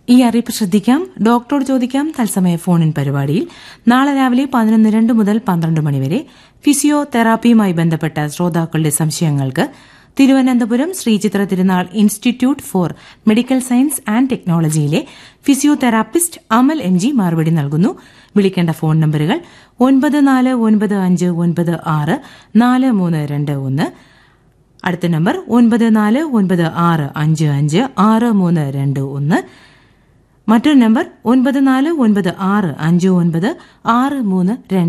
ഈ അറിയിപ്പ് ശ്രദ്ധിക്കാം ഡോക്ടറോട് ചോദിക്കാം തത്സമയ ഫോണിൻ പരിപാടിയിൽ നാളെ രാവിലെ പതിനൊന്ന് രണ്ട് മുതൽ പന്ത്രണ്ട് മണിവരെ ഫിസിയോതെറാപ്പിയുമായി ബന്ധപ്പെട്ട ശ്രോതാക്കളുടെ സംശയങ്ങൾക്ക് Thiruvananthapuram Sree Chitra Thirunal institute for medical science and ടെക്നോളജിയിലെ ഫിസിയോതെറാപ്പിസ്റ്റ് അമൽ എം ജി മറുപടി നൽകുന്നു വിളിക്കേണ്ട ഫോൺ നമ്പറുകൾ ഒൻപത് നാല് ഒൻപത് അഞ്ച് ഒൻപത് ആറ് നാല് മൂന്ന് രണ്ട് ഒന്ന് അടുത്ത നമ്പർ ഒൻപത് നാല് ഒൻപത് ആറ് അഞ്ച് അഞ്ച് ആറ് മൂന്ന് രണ്ട് ഒന്ന് മറ്റൊരു നമ്പർ ഒൻപത് നാല് ഒൻപത് ആറ് അഞ്ച് ഒൻപത് ആറ് മൂന്ന് രണ്ട്